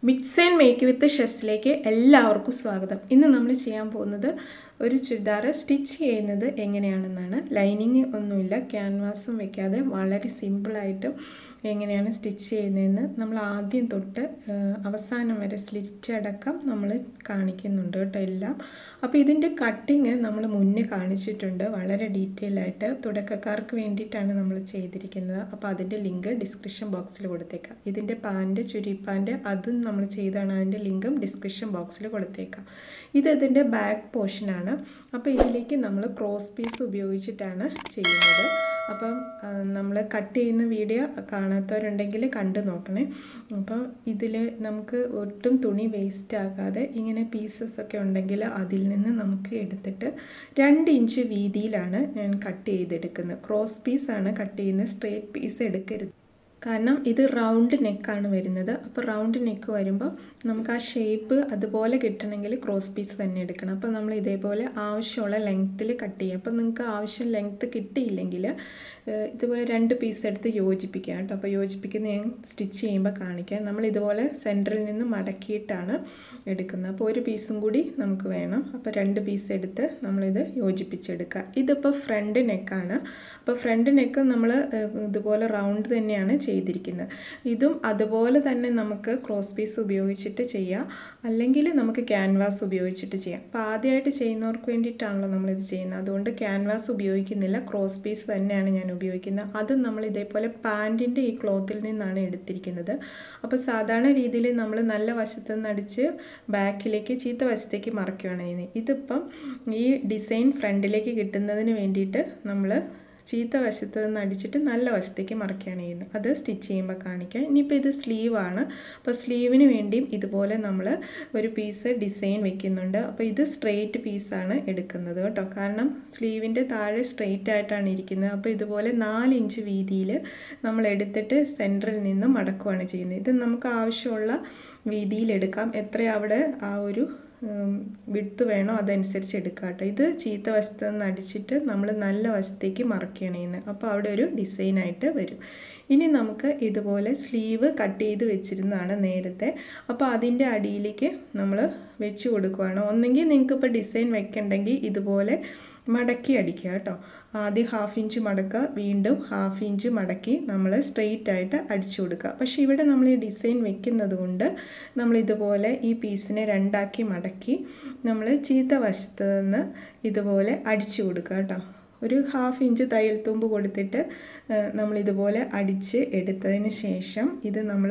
mix and make with ഷെസ്സിലേക്ക് എല്ലാവർക്കും സ്വാഗതം ഇന്ന് നമ്മൾ ചെയ്യാൻ പോകുന്നത് ഒരു ചുരിദാർ സ്റ്റിച്ച് ചെയ്യുന്നത് എങ്ങനെയാണെന്നാണ് ലൈനിങ് ഒന്നുമില്ല ക്യാൻവാസും വെക്കാതെ വളരെ സിമ്പിളായിട്ട് എങ്ങനെയാണ് സ്റ്റിച്ച് ചെയ്യുന്നതെന്ന് നമ്മൾ ആദ്യം തൊട്ട് അവസാനം വരെ സ്ലിറ്റ് അടക്കം നമ്മൾ കാണിക്കുന്നുണ്ട് കേട്ടോ എല്ലാം അപ്പോൾ ഇതിൻ്റെ കട്ടിങ് നമ്മൾ മുന്നേ കാണിച്ചിട്ടുണ്ട് വളരെ ഡീറ്റെയിൽ ആയിട്ട് തുടക്കക്കാർക്ക് വേണ്ടിയിട്ടാണ് നമ്മൾ ചെയ്തിരിക്കുന്നത് അപ്പോൾ അതിൻ്റെ ലിങ്ക് ഡിസ്ക്രിപ്ഷൻ ബോക്സിൽ കൊടുത്തേക്കാം ഇതിൻ്റെ പാൻറ്റ് ചുരിപ്പാൻറ്റ് അതും നമ്മൾ ചെയ്താണ് അതിൻ്റെ ലിങ്കും ഡിസ്ക്രിപ്ഷൻ ബോക്സിൽ കൊടുത്തേക്കാം ഇത് ഇതിൻ്റെ ബാക്ക് പോർഷനാണ് അപ്പോൾ ഇതിലേക്ക് നമ്മൾ ക്രോസ് പീസ് ഉപയോഗിച്ചിട്ടാണ് ചെയ്യുന്നത് അപ്പം നമ്മൾ കട്ട് ചെയ്യുന്ന വീഡിയോ കാണാത്തവരുണ്ടെങ്കിൽ കണ്ടു നോക്കണേ അപ്പം ഇതിൽ നമുക്ക് ഒട്ടും തുണി വേസ്റ്റ് ആകാതെ ഇങ്ങനെ പീസസ് ഒക്കെ ഉണ്ടെങ്കിൽ അതിൽ നിന്ന് നമുക്ക് എടുത്തിട്ട് രണ്ട് ഇഞ്ച് വീതിയിലാണ് ഞാൻ കട്ട് ചെയ്തെടുക്കുന്നത് ക്രോസ് പീസാണ് കട്ട് ചെയ്യുന്നത് സ്ട്രേറ്റ് പീസ് എടുക്കരുത് കാരണം ഇത് റൗണ്ട് നെക്കാണ് വരുന്നത് അപ്പോൾ റൗണ്ട് നെക്ക് വരുമ്പോൾ നമുക്ക് ആ ഷേപ്പ് അതുപോലെ കിട്ടണമെങ്കിൽ ക്രോസ് പീസ് തന്നെ എടുക്കണം അപ്പോൾ നമ്മൾ ഇതേപോലെ ആവശ്യമുള്ള ലെങ്ത്തിൽ കട്ട് ചെയ്യുക അപ്പോൾ നിങ്ങൾക്ക് ആവശ്യം ലെങ്ത്ത് കിട്ടിയില്ലെങ്കിൽ ഇതുപോലെ രണ്ട് പീസ് എടുത്ത് യോജിപ്പിക്കുക കേട്ടോ അപ്പോൾ യോജിപ്പിക്കുന്ന ഞാൻ സ്റ്റിച്ച് ചെയ്യുമ്പോൾ കാണിക്കാം നമ്മൾ ഇതുപോലെ സെൻറ്ററിൽ നിന്ന് മടക്കിയിട്ടാണ് എടുക്കുന്നത് അപ്പോൾ ഒരു പീസും കൂടി നമുക്ക് വേണം അപ്പോൾ രണ്ട് പീസ് എടുത്ത് നമ്മളിത് യോജിപ്പിച്ചെടുക്കുക ഇതിപ്പോൾ ഫ്രണ്ട് നെക്കാണ് അപ്പോൾ ഫ്രണ്ട് നെക്ക് നമ്മൾ ഇതുപോലെ റൗണ്ട് തന്നെയാണ് ചെയ്തിരിക്കുന്നത് ഇതും അതുപോലെ തന്നെ നമുക്ക് ക്രോസ് പീസ് ഉപയോഗിച്ചിട്ട് ചെയ്യാം അല്ലെങ്കിൽ നമുക്ക് ക്യാൻവാസ് ഉപയോഗിച്ചിട്ട് ചെയ്യാം അപ്പോൾ ആദ്യമായിട്ട് ചെയ്യുന്നവർക്ക് വേണ്ടിയിട്ടാണല്ലോ നമ്മളിത് ചെയ്യുന്നത് അതുകൊണ്ട് ക്യാൻവാസ് ഉപയോഗിക്കുന്നില്ല ക്രോസ് പീസ് തന്നെയാണ് ഞാൻ ഉപയോഗിക്കുന്നത് അത് നമ്മൾ ഇതേപോലെ പാൻറ്റിൻ്റെ ഈ ക്ലോത്തിൽ നിന്നാണ് എടുത്തിരിക്കുന്നത് അപ്പോൾ സാധാരണ രീതിയിൽ നമ്മൾ നല്ല വശത്ത് നിന്ന് അടിച്ച് ബാക്കിലേക്ക് ചീത്ത വശത്തേക്ക് മറക്കുകയാണ് ചെയ്യുന്നത് ഇതിപ്പം ഈ ഡിസൈൻ ഫ്രണ്ടിലേക്ക് കിട്ടുന്നതിന് വേണ്ടിയിട്ട് നമ്മൾ ചീത്ത വശത്ത് നിന്ന് അടിച്ചിട്ട് നല്ല വശത്തേക്ക് മറക്കുകയാണ് ചെയ്യുന്നത് അത് സ്റ്റിച്ച് ചെയ്യുമ്പോൾ കാണിക്കാം ഇനിയിപ്പോൾ ഇത് സ്ലീവാണ് അപ്പോൾ സ്ലീവിന് വേണ്ടിയും ഇതുപോലെ നമ്മൾ ഒരു പീസ് ഡിസൈൻ വെക്കുന്നുണ്ട് അപ്പോൾ ഇത് സ്ട്രെയിറ്റ് പീസാണ് എടുക്കുന്നത് കേട്ടോ കാരണം സ്ലീവിൻ്റെ താഴെ സ്ട്രെയിറ്റ് ആയിട്ടാണ് ഇരിക്കുന്നത് അപ്പോൾ ഇതുപോലെ നാല് ഇഞ്ച് വീതിയിൽ നമ്മൾ എടുത്തിട്ട് സെൻറ്ററിൽ നിന്ന് മടക്കുകയാണ് ചെയ്യുന്നത് ഇത് നമുക്ക് ആവശ്യമുള്ള വീതിയിൽ എടുക്കാം എത്ര അവിടെ ആ ഒരു വിടുത്ത് വേണോ അതനുസരിച്ച് എടുക്കുക കേട്ടോ ഇത് ചീത്ത വശത്ത് നിന്ന് അടിച്ചിട്ട് നമ്മൾ നല്ല വശത്തേക്ക് മറക്കുകയാണ് ചെയ്യുന്നത് അപ്പോൾ അവിടെ ഒരു ഡിസൈനായിട്ട് വരും ഇനി നമുക്ക് ഇതുപോലെ സ്ലീവ് കട്ട് ചെയ്ത് വെച്ചിരുന്നതാണ് നേരത്തെ അപ്പോൾ അതിൻ്റെ അടിയിലേക്ക് നമ്മൾ വെച്ച് കൊടുക്കുകയാണ് ഒന്നെങ്കിൽ നിങ്ങൾക്ക് ഇപ്പോൾ ഡിസൈൻ വെക്കണ്ടെങ്കിൽ ഇതുപോലെ മടക്കി അടിക്കുക കേട്ടോ ആദ്യം ഹാഫ് ഇഞ്ച് മടക്കുക വീണ്ടും ഹാഫ് ഇഞ്ച് മടക്കി നമ്മൾ സ്ട്രെയിറ്റ് ആയിട്ട് അടിച്ചു കൊടുക്കുക പക്ഷേ ഇവിടെ നമ്മൾ ഈ ഡിസൈൻ വെക്കുന്നത് കൊണ്ട് നമ്മൾ ഇതുപോലെ ഈ പീസിനെ രണ്ടാക്കി മടക്കി നമ്മൾ ചീത്ത വശത്ത് നിന്ന് ഇതുപോലെ അടിച്ചു കൊടുക്കുക കേട്ടോ ഒരു ഹാഫ് ഇഞ്ച് തയ്യൽ തുമ്പ് കൊടുത്തിട്ട് നമ്മളിതുപോലെ അടിച്ച് എടുത്തതിന് ശേഷം ഇത് നമ്മൾ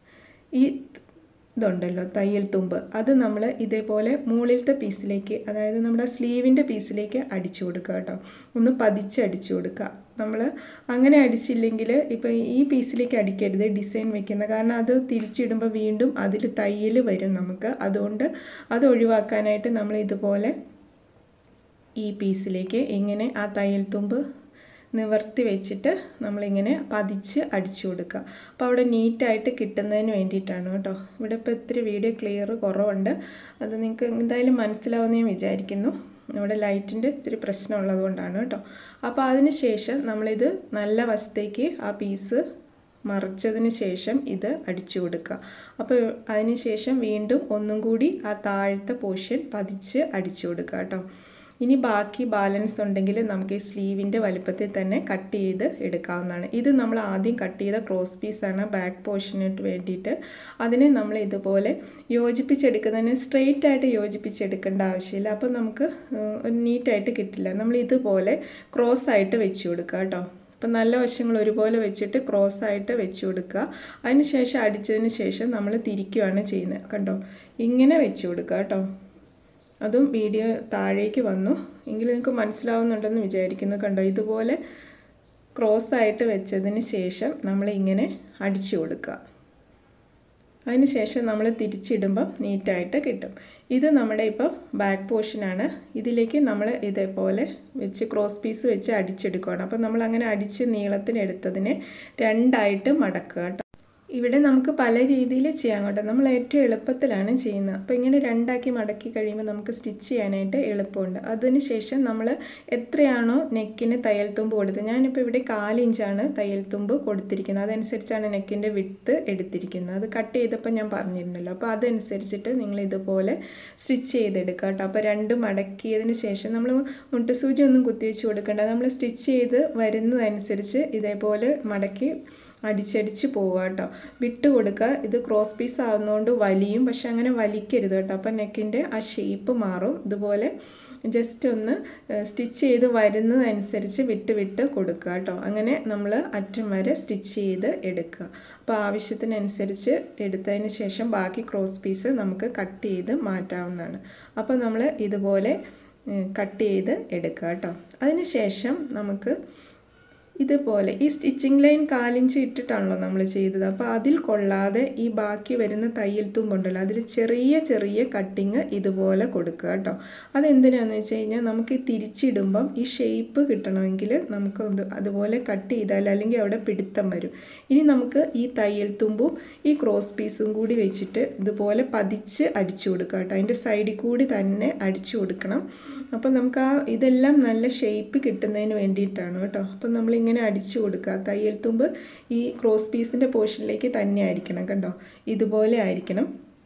ഈ ഇതുണ്ടല്ലോ തയ്യൽ തുമ്പ് അത് നമ്മൾ ഇതേപോലെ മുകളിലത്തെ പീസിലേക്ക് അതായത് നമ്മുടെ സ്ലീവിൻ്റെ പീസിലേക്ക് അടിച്ചു കൊടുക്കുക കേട്ടോ ഒന്ന് പതിച്ച് അടിച്ചു കൊടുക്കുക നമ്മൾ അങ്ങനെ അടിച്ചില്ലെങ്കിൽ ഇപ്പോൾ ഈ പീസിലേക്ക് അടിക്കരുത് ഡിസൈൻ വെക്കുന്ന കാരണം അത് തിരിച്ചിടുമ്പോൾ വീണ്ടും അതിൽ തയ്യൽ വരും നമുക്ക് അതുകൊണ്ട് അത് ഒഴിവാക്കാനായിട്ട് നമ്മൾ ഇതുപോലെ ഈ പീസിലേക്ക് ഇങ്ങനെ ആ തയ്യൽ തുമ്പ് നിവർത്തി വെച്ചിട്ട് നമ്മളിങ്ങനെ പതിച്ച് അടിച്ചു കൊടുക്കുക അപ്പോൾ അവിടെ നീറ്റായിട്ട് കിട്ടുന്നതിന് വേണ്ടിയിട്ടാണ് കേട്ടോ ഇവിടെ ഇപ്പോൾ ഇത്തിരി വീഡിയോ ക്ലിയർ കുറവുണ്ട് അത് നിങ്ങൾക്ക് എന്തായാലും മനസ്സിലാവുമെന്ന് ഞാൻ വിചാരിക്കുന്നു ഇവിടെ ലൈറ്റിൻ്റെ ഇത്തിരി പ്രശ്നമുള്ളത് കൊണ്ടാണ് കേട്ടോ അപ്പോൾ അതിന് ശേഷം നമ്മളിത് നല്ല വശത്തേക്ക് ആ പീസ് മറിച്ചതിന് ശേഷം ഇത് അടിച്ചു കൊടുക്കുക അപ്പോൾ അതിന് ശേഷം വീണ്ടും ഒന്നും കൂടി ആ താഴത്തെ പോർഷൻ പതിച്ച് അടിച്ചു കൊടുക്കുക കേട്ടോ ഇനി ബാക്കി ബാലൻസ് ഉണ്ടെങ്കിൽ നമുക്ക് ഈ സ്ലീവിൻ്റെ വലുപ്പത്തിൽ തന്നെ കട്ട് ചെയ്ത് എടുക്കാവുന്നതാണ് ഇത് നമ്മൾ ആദ്യം കട്ട് ചെയ്ത ക്രോസ് പീസാണ് ബാക്ക് പോർഷനിട്ട് വേണ്ടിയിട്ട് അതിനെ നമ്മൾ ഇതുപോലെ യോജിപ്പിച്ചെടുക്കുന്നതിന് സ്ട്രെയിറ്റ് ആയിട്ട് യോജിപ്പിച്ചെടുക്കേണ്ട ആവശ്യമില്ല അപ്പോൾ നമുക്ക് നീറ്റായിട്ട് കിട്ടില്ല നമ്മൾ ഇതുപോലെ ക്രോസ് ആയിട്ട് വെച്ച് കൊടുക്കുക കേട്ടോ അപ്പം നല്ല വശങ്ങൾ ഒരുപോലെ വെച്ചിട്ട് ക്രോസ് ആയിട്ട് വെച്ച് കൊടുക്കുക അതിന് ശേഷം അടിച്ചതിന് ശേഷം നമ്മൾ തിരിക്കുകയാണ് ചെയ്യുന്നത് കണ്ടോ ഇങ്ങനെ വെച്ച് കൊടുക്കുക കേട്ടോ അതും വീഡിയോ താഴേക്ക് വന്നു എങ്കിൽ നിങ്ങൾക്ക് മനസ്സിലാവുന്നുണ്ടെന്ന് വിചാരിക്കുന്നു കണ്ടോ ഇതുപോലെ ക്രോസ് ആയിട്ട് വെച്ചതിന് ശേഷം നമ്മൾ ഇങ്ങനെ അടിച്ചു കൊടുക്കുക അതിന് ശേഷം നമ്മൾ തിരിച്ചിടുമ്പം നീറ്റായിട്ട് കിട്ടും ഇത് നമ്മുടെ ഇപ്പോൾ ബാക്ക് പോർഷനാണ് ഇതിലേക്ക് നമ്മൾ ഇതേപോലെ വെച്ച് ക്രോസ് പീസ് വെച്ച് അടിച്ചെടുക്കുകയാണ് അപ്പോൾ നമ്മൾ അങ്ങനെ അടിച്ച് നീളത്തിന് എടുത്തതിനെ രണ്ടായിട്ട് മടക്കുക കേട്ടോ ഇവിടെ നമുക്ക് പല രീതിയിൽ ചെയ്യാം കേട്ടോ നമ്മൾ ഏറ്റവും എളുപ്പത്തിലാണ് ചെയ്യുന്നത് അപ്പോൾ ഇങ്ങനെ രണ്ടാക്കി മടക്കി കഴിയുമ്പോൾ നമുക്ക് സ്റ്റിച്ച് ചെയ്യാനായിട്ട് എളുപ്പമുണ്ട് അതിനുശേഷം നമ്മൾ എത്രയാണോ നെക്കിന് തയ്യൽ തുമ്പ് കൊടുത്തത് ഞാനിപ്പോൾ ഇവിടെ കാലിഞ്ചാണ് തയ്യൽ തുമ്പ് കൊടുത്തിരിക്കുന്നത് അതനുസരിച്ചാണ് നെക്കിൻ്റെ വിട്ട് എടുത്തിരിക്കുന്നത് അത് കട്ട് ചെയ്തപ്പോൾ ഞാൻ പറഞ്ഞിരുന്നല്ലോ അപ്പോൾ അതനുസരിച്ചിട്ട് നിങ്ങൾ ഇതുപോലെ സ്റ്റിച്ച് ചെയ്തെടുക്കുക കേട്ടോ അപ്പോൾ രണ്ട് മടക്കിയതിന് ശേഷം നമ്മൾ മുട്ടുസൂചി ഒന്നും കുത്തിവെച്ച് കൊടുക്കേണ്ട നമ്മൾ സ്റ്റിച്ച് ചെയ്ത് വരുന്നതനുസരിച്ച് ഇതേപോലെ മടക്കി അടിച്ചടിച്ച് പോവുക കേട്ടോ വിട്ട് കൊടുക്കുക ഇത് ക്രോസ് പീസ് ആവുന്നതുകൊണ്ട് വലിയും പക്ഷെ അങ്ങനെ വലിക്കരുത് കേട്ടോ അപ്പം നെക്കിൻ്റെ ആ ഷേപ്പ് മാറും ഇതുപോലെ ജസ്റ്റ് ഒന്ന് സ്റ്റിച്ച് ചെയ്ത് വരുന്നതനുസരിച്ച് വിട്ട് വിട്ട് കൊടുക്കുക കേട്ടോ അങ്ങനെ നമ്മൾ അറ്റം വരെ സ്റ്റിച്ച് ചെയ്ത് എടുക്കുക അപ്പോൾ ആവശ്യത്തിനനുസരിച്ച് എടുത്തതിന് ശേഷം ബാക്കി ക്രോസ് പീസ് നമുക്ക് കട്ട് ചെയ്ത് മാറ്റാവുന്നതാണ് അപ്പോൾ നമ്മൾ ഇതുപോലെ കട്ട് ചെയ്ത് എടുക്കുക കേട്ടോ അതിന് ശേഷം നമുക്ക് ഇതുപോലെ ഈ സ്റ്റിച്ചിങ് ലൈൻ കാലിഞ്ച് ഇട്ടിട്ടാണല്ലോ നമ്മൾ ചെയ്തത് അപ്പോൾ അതിൽ കൊള്ളാതെ ഈ ബാക്കി വരുന്ന തയ്യൽ തുമ്പുണ്ടല്ലോ അതിൽ ചെറിയ ചെറിയ കട്ടിങ് ഇതുപോലെ കൊടുക്കുക കേട്ടോ അതെന്തിനാന്ന് വെച്ച് കഴിഞ്ഞാൽ നമുക്ക് ഈ തിരിച്ചിടുമ്പം ഈ ഷേപ്പ് കിട്ടണമെങ്കിൽ നമുക്ക് ഒന്ന് അതുപോലെ കട്ട് ചെയ്താൽ അല്ലെങ്കിൽ അവിടെ പിടുത്തം വരും ഇനി നമുക്ക് ഈ തയ്യൽ തുമ്പും ഈ ക്രോസ് പീസും കൂടി വെച്ചിട്ട് ഇതുപോലെ പതിച്ച് അടിച്ചു കൊടുക്കുക കേട്ടോ അതിൻ്റെ സൈഡിൽ കൂടി തന്നെ അടിച്ചു കൊടുക്കണം അപ്പോൾ നമുക്ക് ആ ഇതെല്ലാം നല്ല ഷേപ്പ് കിട്ടുന്നതിന് വേണ്ടിയിട്ടാണ് കേട്ടോ അപ്പം നമ്മളിങ്ങനെ അടിച്ചു കൊടുക്കുക തയ്യൽ തുമ്പ് ഈ ക്രോസ് പീസിൻ്റെ പോർഷനിലേക്ക് തന്നെ ആയിരിക്കണം കണ്ടോ ഇതുപോലെ ആയിരിക്കണം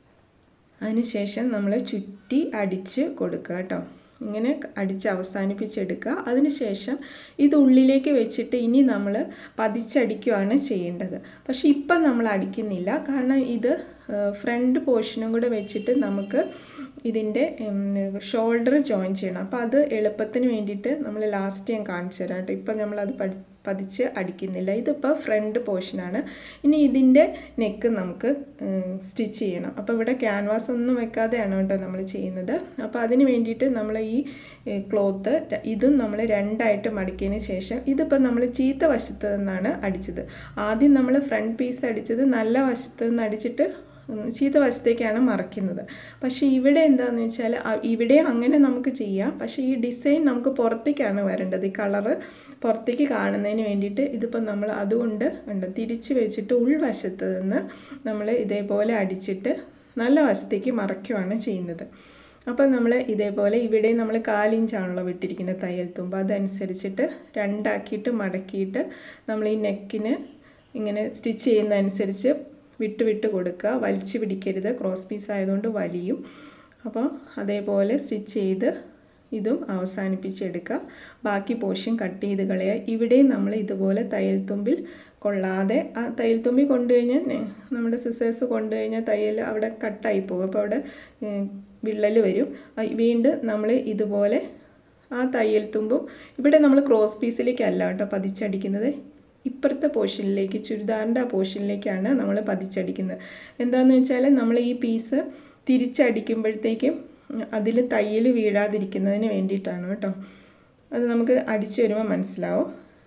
അതിനുശേഷം നമ്മൾ ചുറ്റി അടിച്ച് കൊടുക്കുക കേട്ടോ ഇങ്ങനെ അടിച്ച് അവസാനിപ്പിച്ചെടുക്കുക അതിനുശേഷം ഇത് ഉള്ളിലേക്ക് വെച്ചിട്ട് ഇനി നമ്മൾ പതിച്ചടിക്കുകയാണ് ചെയ്യേണ്ടത് പക്ഷേ ഇപ്പം നമ്മൾ അടിക്കുന്നില്ല കാരണം ഇത് ഫ്രണ്ട് പോർഷനും കൂടെ വെച്ചിട്ട് നമുക്ക് ഇതിൻ്റെ ഷോൾഡർ ജോയിൻ ചെയ്യണം അപ്പോൾ അത് എളുപ്പത്തിന് വേണ്ടിയിട്ട് നമ്മൾ ലാസ്റ്റ് ഞാൻ കാണിച്ചു തരാം കേട്ടോ ഇപ്പം നമ്മളത് പഠി പതിച്ച് അടിക്കുന്നില്ല ഇതിപ്പോൾ ഫ്രണ്ട് പോർഷനാണ് ഇനി ഇതിൻ്റെ നെക്ക് നമുക്ക് സ്റ്റിച്ച് ചെയ്യണം അപ്പോൾ ഇവിടെ ക്യാൻവാസ് ഒന്നും വെക്കാതെയാണ് കേട്ടോ നമ്മൾ ചെയ്യുന്നത് അപ്പോൾ അതിന് വേണ്ടിയിട്ട് നമ്മൾ ഈ ക്ലോത്ത് ഇതും നമ്മൾ രണ്ടായിട്ട് മടക്കിയതിന് ശേഷം ഇതിപ്പോൾ നമ്മൾ ചീത്ത വശത്ത് നിന്നാണ് അടിച്ചത് ആദ്യം നമ്മൾ ഫ്രണ്ട് പീസ് അടിച്ചത് നല്ല വശത്ത് നിന്ന് അടിച്ചിട്ട് ചീത്ത വശത്തേക്കാണ് മറയ്ക്കുന്നത് പക്ഷേ ഇവിടെ എന്താണെന്ന് വെച്ചാൽ ഇവിടെ അങ്ങനെ നമുക്ക് ചെയ്യാം പക്ഷേ ഈ ഡിസൈൻ നമുക്ക് പുറത്തേക്കാണ് വരേണ്ടത് ഈ കളറ് പുറത്തേക്ക് കാണുന്നതിന് വേണ്ടിയിട്ട് ഇതിപ്പോൾ നമ്മൾ അതുകൊണ്ട് ഉണ്ട് തിരിച്ച് വെച്ചിട്ട് ഉൾവശത്ത് നിന്ന് നമ്മൾ ഇതേപോലെ അടിച്ചിട്ട് നല്ല വശത്തേക്ക് മറയ്ക്കുവാണ് ചെയ്യുന്നത് അപ്പോൾ നമ്മൾ ഇതേപോലെ ഇവിടെ നമ്മൾ കാലിഞ്ചാണല്ലോ വിട്ടിരിക്കുന്നത് തയ്യൽ തുമ്പ് അതനുസരിച്ചിട്ട് രണ്ടാക്കിയിട്ട് മടക്കിയിട്ട് നമ്മൾ ഈ നെക്കിന് ഇങ്ങനെ സ്റ്റിച്ച് ചെയ്യുന്നതനുസരിച്ച് വിട്ട് വിട്ട് കൊടുക്കുക വലിച്ചു പിടിക്കരുത് ക്രോസ് പീസ് ആയതുകൊണ്ട് വലിയും അപ്പോൾ അതേപോലെ സ്റ്റിച്ച് ചെയ്ത് ഇതും അവസാനിപ്പിച്ചെടുക്കുക ബാക്കി പോർഷൻ കട്ട് ചെയ്ത് കളയുക ഇവിടെയും നമ്മൾ ഇതുപോലെ തയ്യൽ തുമ്പിൽ കൊള്ളാതെ ആ തയ്യൽ തുമ്പി കൊണ്ടു കഴിഞ്ഞാൽ നമ്മുടെ സിസേഴ്സ് കൊണ്ടു കഴിഞ്ഞാൽ തയ്യൽ അവിടെ കട്ടായി പോകും അപ്പോൾ അവിടെ വിള്ളൽ വരും വീണ്ടും നമ്മൾ ഇതുപോലെ ആ തയ്യൽ തുമ്പും ഇവിടെ നമ്മൾ ക്രോസ് പീസിലേക്കല്ല കേട്ടോ പതിച്ചടിക്കുന്നത് ഇപ്പുറത്തെ പോർഷനിലേക്ക് ചുരിദാറിൻ്റെ ആ പോർഷനിലേക്കാണ് നമ്മൾ പതിച്ചടിക്കുന്നത് എന്താണെന്ന് വെച്ചാൽ നമ്മൾ ഈ പീസ് തിരിച്ചടിക്കുമ്പോഴത്തേക്കും അതിൽ തയ്യൽ വീഴാതിരിക്കുന്നതിന് വേണ്ടിയിട്ടാണ് കേട്ടോ അത് നമുക്ക് അടിച്ചു വരുമ്പോൾ മനസ്സിലാവും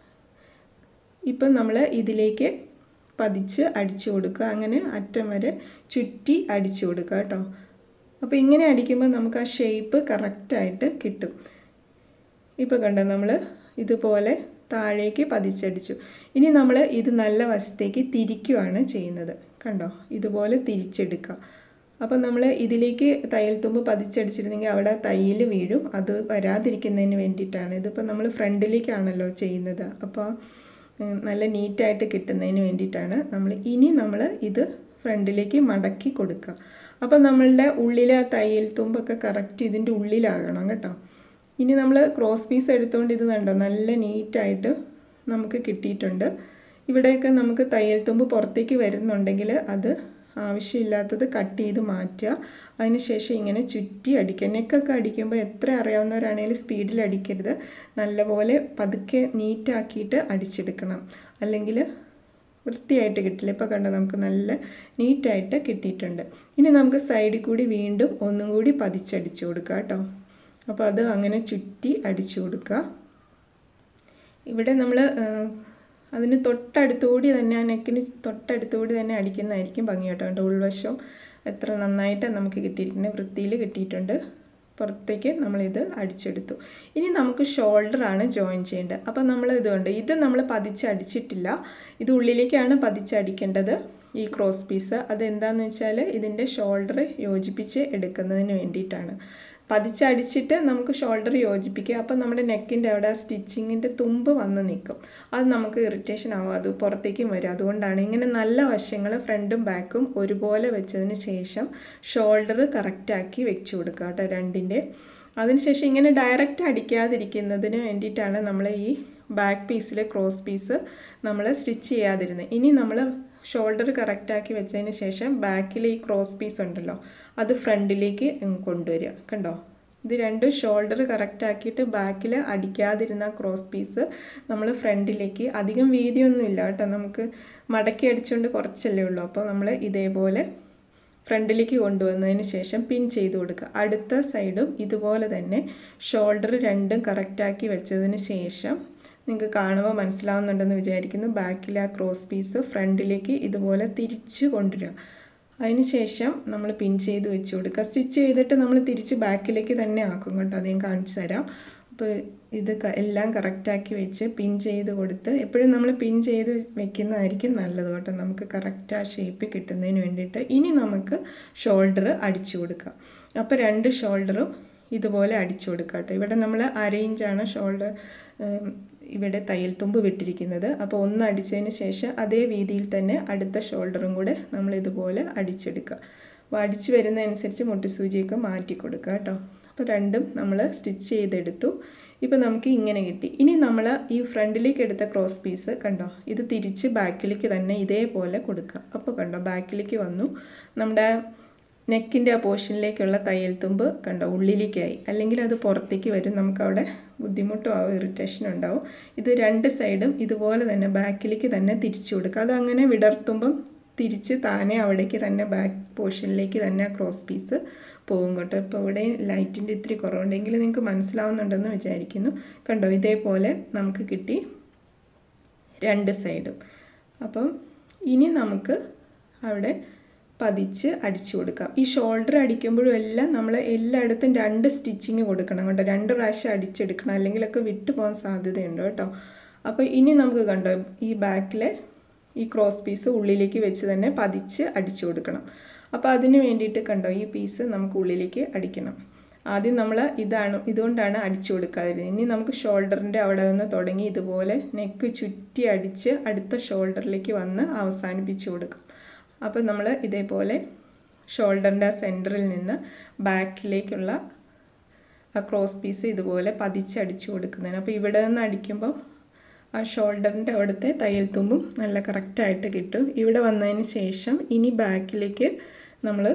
ഇപ്പം നമ്മൾ ഇതിലേക്ക് പതിച്ച് അടിച്ചു കൊടുക്കുക അങ്ങനെ അറ്റം വരെ ചുറ്റി അടിച്ചു കൊടുക്കുക കേട്ടോ അപ്പോൾ ഇങ്ങനെ അടിക്കുമ്പോൾ നമുക്ക് ആ ഷേപ്പ് കറക്റ്റായിട്ട് കിട്ടും ഇപ്പോൾ കണ്ടോ നമ്മൾ ഇതുപോലെ താഴേക്ക് പതിച്ചടിച്ചു ഇനി നമ്മൾ ഇത് നല്ല വശത്തേക്ക് തിരിക്കുകയാണ് ചെയ്യുന്നത് കണ്ടോ ഇതുപോലെ തിരിച്ചെടുക്കുക അപ്പോൾ നമ്മൾ ഇതിലേക്ക് തയ്യൽ തുമ്പ് പതിച്ചടിച്ചിരുന്നെങ്കിൽ അവിടെ തയ്യൽ വീഴും അത് വരാതിരിക്കുന്നതിന് വേണ്ടിയിട്ടാണ് ഇതിപ്പോൾ നമ്മൾ ഫ്രണ്ടിലേക്കാണല്ലോ ചെയ്യുന്നത് അപ്പോൾ നല്ല നീറ്റായിട്ട് കിട്ടുന്നതിന് വേണ്ടിയിട്ടാണ് നമ്മൾ ഇനി നമ്മൾ ഇത് ഫ്രണ്ടിലേക്ക് മടക്കി കൊടുക്കുക അപ്പോൾ നമ്മളുടെ ഉള്ളിലെ ആ തയ്യൽ തുമ്പൊക്കെ കറക്റ്റ് ഇതിൻ്റെ ഉള്ളിലാകണം കേട്ടോ ഇനി നമ്മൾ ക്രോസ് പീസ് എടുത്തുകൊണ്ട് ഇത് കണ്ടോ നല്ല നീറ്റായിട്ട് നമുക്ക് കിട്ടിയിട്ടുണ്ട് ഇവിടെയൊക്കെ നമുക്ക് തയ്യൽ തുമ്പ് പുറത്തേക്ക് വരുന്നുണ്ടെങ്കിൽ അത് ആവശ്യമില്ലാത്തത് കട്ട് ചെയ്ത് മാറ്റുക അതിനുശേഷം ഇങ്ങനെ ചുറ്റി അടിക്കുക നെക്കൊക്കെ അടിക്കുമ്പോൾ എത്ര അറിയാവുന്നവരാണെങ്കിലും സ്പീഡിൽ അടിക്കരുത് നല്ലപോലെ പതുക്കെ നീറ്റാക്കിയിട്ട് അടിച്ചെടുക്കണം അല്ലെങ്കിൽ വൃത്തിയായിട്ട് കിട്ടില്ല ഇപ്പോൾ കണ്ടോ നമുക്ക് നല്ല നീറ്റായിട്ട് കിട്ടിയിട്ടുണ്ട് ഇനി നമുക്ക് സൈഡിൽ കൂടി വീണ്ടും ഒന്നും കൂടി പതിച്ചടിച്ചു കൊടുക്കുക കേട്ടോ അപ്പോൾ അത് അങ്ങനെ ചുറ്റി അടിച്ചു കൊടുക്കുക ഇവിടെ നമ്മൾ അതിന് തൊട്ടടുത്തുകൂടി തന്നെ ആ നെക്കിന് തൊട്ടടുത്തുകൂടി തന്നെ അടിക്കുന്നതായിരിക്കും ഭംഗി കേട്ടോ കേട്ടോ ഉൾവശം എത്ര നന്നായിട്ട് നമുക്ക് കിട്ടിയിരിക്കുന്നത് വൃത്തിയിൽ കിട്ടിയിട്ടുണ്ട് പുറത്തേക്ക് നമ്മളിത് അടിച്ചെടുത്തു ഇനി നമുക്ക് ഷോൾഡറാണ് ജോയിൻ ചെയ്യേണ്ടത് അപ്പോൾ നമ്മൾ ഇതുകൊണ്ട് ഇത് നമ്മൾ പതിച്ച് അടിച്ചിട്ടില്ല ഇത് ഉള്ളിലേക്കാണ് പതിച്ചടിക്കേണ്ടത് ഈ ക്രോസ് പീസ് അതെന്താണെന്ന് വെച്ചാൽ ഇതിൻ്റെ ഷോൾഡർ യോജിപ്പിച്ച് എടുക്കുന്നതിന് വേണ്ടിയിട്ടാണ് പതിച്ചടിച്ചിട്ട് നമുക്ക് ഷോൾഡർ യോജിപ്പിക്കുക അപ്പം നമ്മുടെ നെക്കിൻ്റെ അവിടെ സ്റ്റിച്ചിങ്ങിൻ്റെ തുമ്പ് വന്ന് നിൽക്കും അത് നമുക്ക് ഇറിറ്റേഷൻ ആവും അത് പുറത്തേക്കും വരും അതുകൊണ്ടാണ് ഇങ്ങനെ നല്ല വശങ്ങൾ ഫ്രണ്ടും ബാക്കും ഒരുപോലെ വെച്ചതിന് ശേഷം ഷോൾഡർ കറക്റ്റാക്കി വെച്ച് കൊടുക്കുക കേട്ടോ രണ്ടിൻ്റെ അതിനുശേഷം ഇങ്ങനെ ഡയറക്റ്റ് അടിക്കാതിരിക്കുന്നതിന് വേണ്ടിയിട്ടാണ് നമ്മൾ ഈ ബാക്ക് പീസിലെ ക്രോസ് പീസ് നമ്മൾ സ്റ്റിച്ച് ചെയ്യാതിരുന്നത് ഇനി നമ്മൾ ഷോൾഡർ കറക്റ്റാക്കി വെച്ചതിന് ശേഷം ബാക്കിൽ ഈ ക്രോസ് പീസ് ഉണ്ടല്ലോ അത് ഫ്രണ്ടിലേക്ക് കൊണ്ടുവരിക കണ്ടോ ഇത് രണ്ടും ഷോൾഡർ കറക്റ്റാക്കിയിട്ട് ബാക്കിൽ അടിക്കാതിരുന്ന ക്രോസ് പീസ് നമ്മൾ ഫ്രണ്ടിലേക്ക് അധികം വീതിയൊന്നുമില്ല കേട്ടോ നമുക്ക് മടക്കി അടിച്ചുകൊണ്ട് കുറച്ചല്ലേ ഉള്ളൂ അപ്പോൾ നമ്മൾ ഇതേപോലെ ഫ്രണ്ടിലേക്ക് കൊണ്ടുവന്നതിന് ശേഷം പിൻ ചെയ്ത് കൊടുക്കുക അടുത്ത സൈഡും ഇതുപോലെ തന്നെ ഷോൾഡർ രണ്ടും കറക്റ്റാക്കി വെച്ചതിന് ശേഷം നിങ്ങൾക്ക് കാണുമ്പോൾ മനസ്സിലാവുന്നുണ്ടെന്ന് വിചാരിക്കുന്നു ബാക്കിലെ ആ ക്രോസ് പീസ് ഫ്രണ്ടിലേക്ക് ഇതുപോലെ തിരിച്ച് കൊണ്ടുവരിക അതിനുശേഷം നമ്മൾ പിൻ ചെയ്ത് വെച്ച് കൊടുക്കുക സ്റ്റിച്ച് ചെയ്തിട്ട് നമ്മൾ തിരിച്ച് ബാക്കിലേക്ക് തന്നെ ആക്കും കേട്ടോ അത് ഞാൻ കാണിച്ചു തരാം അപ്പോൾ ഇത് എല്ലാം കറക്റ്റാക്കി വെച്ച് പിൻ ചെയ്ത് കൊടുത്ത് എപ്പോഴും നമ്മൾ പിൻ ചെയ്ത് വെക്കുന്നതായിരിക്കും നല്ലത് കേട്ടോ നമുക്ക് കറക്റ്റ് ആ ഷേപ്പ് കിട്ടുന്നതിന് വേണ്ടിയിട്ട് ഇനി നമുക്ക് ഷോൾഡർ അടിച്ചു കൊടുക്കാം അപ്പോൾ രണ്ട് ഷോൾഡറും ഇതുപോലെ അടിച്ചു കൊടുക്കുക കേട്ടോ ഇവിടെ നമ്മൾ അരയിഞ്ചാണ് ഷോൾഡർ ഇവിടെ തയ്യൽ തുമ്പ് വിട്ടിരിക്കുന്നത് അപ്പോൾ ഒന്ന് അടിച്ചതിന് ശേഷം അതേ വീതിയിൽ തന്നെ അടുത്ത ഷോൾഡറും കൂടെ നമ്മൾ ഇതുപോലെ അടിച്ചെടുക്കുക അപ്പോൾ അടിച്ച് വരുന്നതനുസരിച്ച് മുട്ടുസൂചിയൊക്കെ മാറ്റി കൊടുക്കുക കേട്ടോ അപ്പോൾ രണ്ടും നമ്മൾ സ്റ്റിച്ച് ചെയ്തെടുത്തു ഇപ്പോൾ നമുക്ക് ഇങ്ങനെ കിട്ടി ഇനി നമ്മൾ ഈ ഫ്രണ്ടിലേക്ക് എടുത്ത ക്രോസ് പീസ് കണ്ടോ ഇത് തിരിച്ച് ബാക്കിലേക്ക് തന്നെ ഇതേപോലെ കൊടുക്കുക അപ്പോൾ കണ്ടോ ബാക്കിലേക്ക് വന്നു നമ്മുടെ നെക്കിൻ്റെ ആ പോർഷനിലേക്കുള്ള തയ്യൽ തുമ്പ് കണ്ടോ ഉള്ളിലേക്കായി അല്ലെങ്കിൽ അത് പുറത്തേക്ക് വരും നമുക്കവിടെ ബുദ്ധിമുട്ടും ആവും ഇറിറ്റേഷൻ ഉണ്ടാവും ഇത് രണ്ട് സൈഡും ഇതുപോലെ തന്നെ ബാക്കിലേക്ക് തന്നെ തിരിച്ചു കൊടുക്കുക അതങ്ങനെ വിടർത്തുമ്പം തിരിച്ച് താനെ അവിടേക്ക് തന്നെ ബാക്ക് പോർഷനിലേക്ക് തന്നെ ക്രോസ് പീസ് പോകും കേട്ടോ ഇപ്പോൾ ഇവിടെ ലൈറ്റിൻ്റെ ഇത്തിരി കുറവുണ്ടെങ്കിൽ നിങ്ങൾക്ക് മനസ്സിലാവുന്നുണ്ടെന്ന് വിചാരിക്കുന്നു കണ്ടോ ഇതേപോലെ നമുക്ക് കിട്ടി രണ്ട് സൈഡും അപ്പം ഇനി നമുക്ക് അവിടെ പതിച്ച് അടിച്ചു കൊടുക്കാം ഈ ഷോൾഡർ അടിക്കുമ്പോഴും എല്ലാം നമ്മൾ എല്ലായിടത്തും രണ്ട് സ്റ്റിച്ചിങ് കൊടുക്കണം കേട്ടോ രണ്ട് പ്രാവശ്യം അടിച്ചെടുക്കണം അല്ലെങ്കിലൊക്കെ വിട്ടു പോകാൻ സാധ്യതയുണ്ട് കേട്ടോ അപ്പോൾ ഇനി നമുക്ക് കണ്ടോ ഈ ബാക്കിലെ ഈ ക്രോസ് പീസ് ഉള്ളിലേക്ക് വെച്ച് തന്നെ പതിച്ച് അടിച്ചു കൊടുക്കണം അപ്പോൾ അതിന് വേണ്ടിയിട്ട് കണ്ടോ ഈ പീസ് നമുക്ക് ഉള്ളിലേക്ക് അടിക്കണം ആദ്യം നമ്മൾ ഇതാണ് ഇതുകൊണ്ടാണ് അടിച്ചു കൊടുക്കാതിരുന്നത് ഇനി നമുക്ക് ഷോൾഡറിൻ്റെ അവിടെ നിന്ന് തുടങ്ങി ഇതുപോലെ നെക്ക് ചുറ്റി അടിച്ച് അടുത്ത ഷോൾഡറിലേക്ക് വന്ന് അവസാനിപ്പിച്ചു കൊടുക്കും അപ്പോൾ നമ്മൾ ഇതേപോലെ ഷോൾഡറിൻ്റെ ആ സെൻറ്ററിൽ നിന്ന് ബാക്കിലേക്കുള്ള ആ ക്രോസ് പീസ് ഇതുപോലെ പതിച്ചടിച്ചു കൊടുക്കുന്നതിന് അപ്പോൾ ഇവിടെ നിന്ന് അടിക്കുമ്പോൾ ആ ഷോൾഡറിൻ്റെ അവിടുത്തെ തയ്യൽ തുമ്പും നല്ല കറക്റ്റായിട്ട് കിട്ടും ഇവിടെ വന്നതിന് ശേഷം ഇനി ബാക്കിലേക്ക് നമ്മൾ